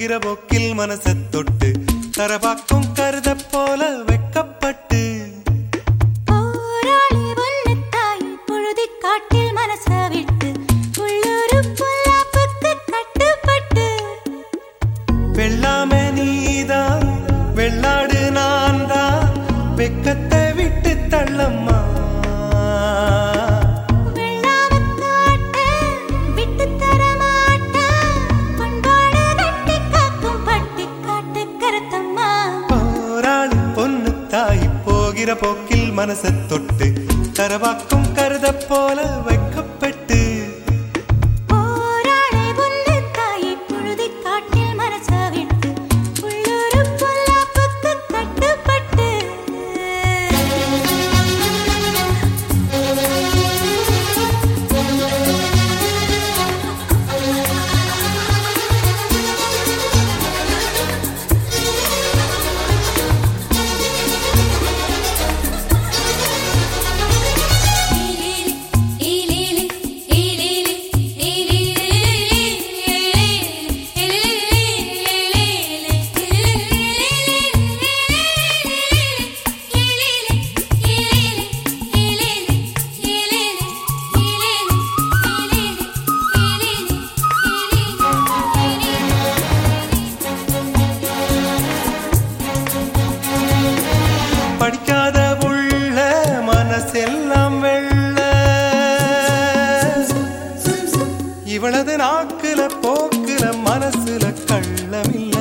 போகிற போக்கில் மனச தொட்டு தரபாக்கும் கருத போல வெக்கப்பட்டு போராளி ஒன்னு தாய் பொழுதி காட்டில் மனச விட்டு உள்ளூரு பொல்லாப்புக்கு கட்டுப்பட்டு வெள்ளாம நீதான் வெள்ளாடு நான் தான் வெக்கத்தை விட்டு தள்ளம்மா வெள்ளாம காட்ட விட்டு தர மாட்டேன் பண்பாடு கட்டி காக்கும் பட்டி காட்டு கருத்தம்மா போராளி பொண்ணு தாய் போகிற போக்கில் மனச தொட்டு தரவாக்கும் கருத போல வைக்கப்பட்டு போராளி ஒன்னு தாய் பொழுதி காட்டில் மனச விட்டு உள்ளூரு பொல்லாப்புக்கு கட்டுப்பட்டு படிக்காத உள்ள மனசெல்லாம் வெள்ள இவளது நாக்குல போக்குல மனசுல கள்ளமில்ல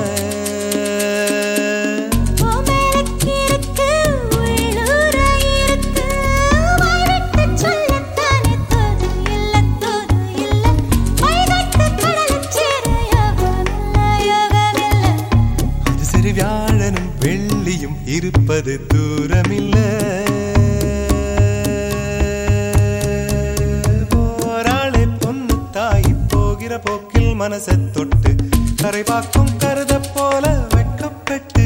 ஓமேலக்கிருக்கு உள்ளூர இருக்கு வாய்விட்டு சொல்லத்தானே தோது இல்ல தோது இல்ல வைகட்டு கடலுச் சேர யோகமில்ல யோகமில்ல அது சரி வியாழனும் வெள்ளியும் இருப்பது தூரமில்ல போராளே பொண்ணு தாய் போகிற போக்கில் மனச தொட்டு கரை பார்க்கும் கருத போல வெட்கப்பட்டு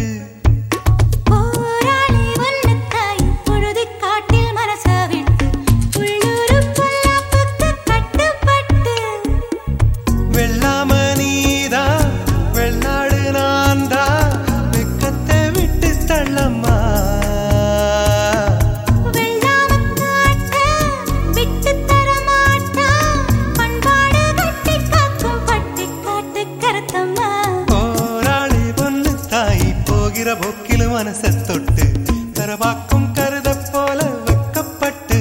போராளி ஒன்னு தாய் பொழுதி காட்டில் மனச விட்டு உள்ளூரு பொல்லாப்புக்கு கட்டுப்பட்டு வெள்ளாம நீதா வெள்ளாடு நான்தா வெக்கத்தை விட்டு தள்ளம்மா வெள்ளாம காட்ட விட்டு தர மாட்டா பண்பாடு கட்டி காக்கும் பட்டி காட்டு கருத்தம்மா போராளி பொண்ணு தாய் போகிற போக்கில் மனச தொட்டு தரவாக்கும் கருத போல வெக்கப்பட்டு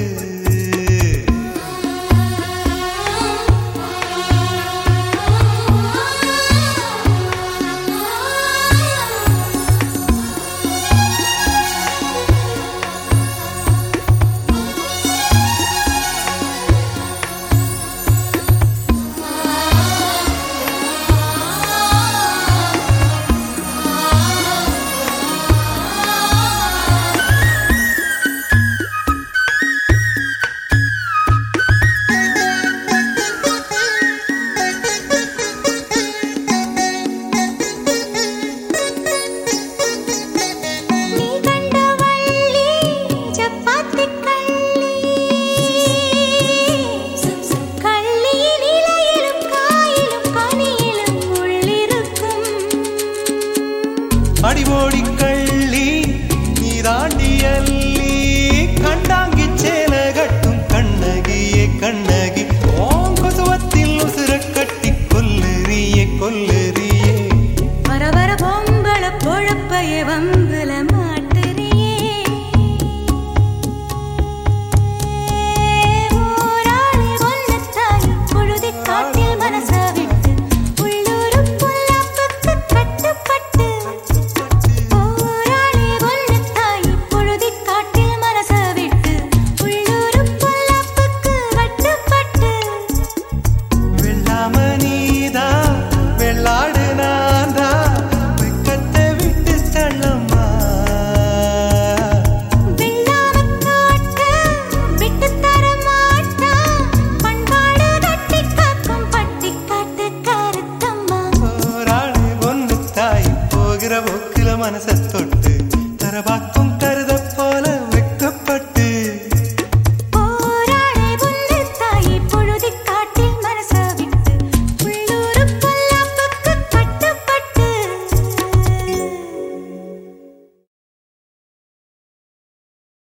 நீ கண்ட வள்ளி சப்பாத்தி கள்ளி கள்ளியின் இலையிலும் காயிலும் கனியிலும் உள்ளிருக்கும் அடிமோடி கள்ளி நீராண்டி அள்ளி கண்டாங்கி சேல கட்டும் கண்ணகியே கண்ணகி ஓம் கொசுவத்தில் உசுர கட்டி கொல்லுறியே கொல்லுறியே வர வர பொம்பள பொழப்பைய வம்புல மாட்டுறியே ஊராளி ஒன்னு தாய் பொழுதி காட்டில் மனச விட்டு உள்ளூரு பொல்லாப்புக்கு கட்டுப்பட்டு ஊராளி ஒன்னு தாய் பொழுதி காட்டில் மனச விட்டு உள்ளூரு பொல்லாப்புக்கு கட்டுப்பட்டு வெள்ளாம நீதா வெள்ளாடு நான்தா வெக்கத்தை விட்டு தள்ளம்மா வெள்ளாம காட்ட விட்டு தர மாட்டா பண்பாடு கட்டி காக்கும் பட்டி காட்டு கருத்தம்மா போராளி ஒன்று தாய் போகிற போக்கில மனச தொட்டு தரவாக்கும்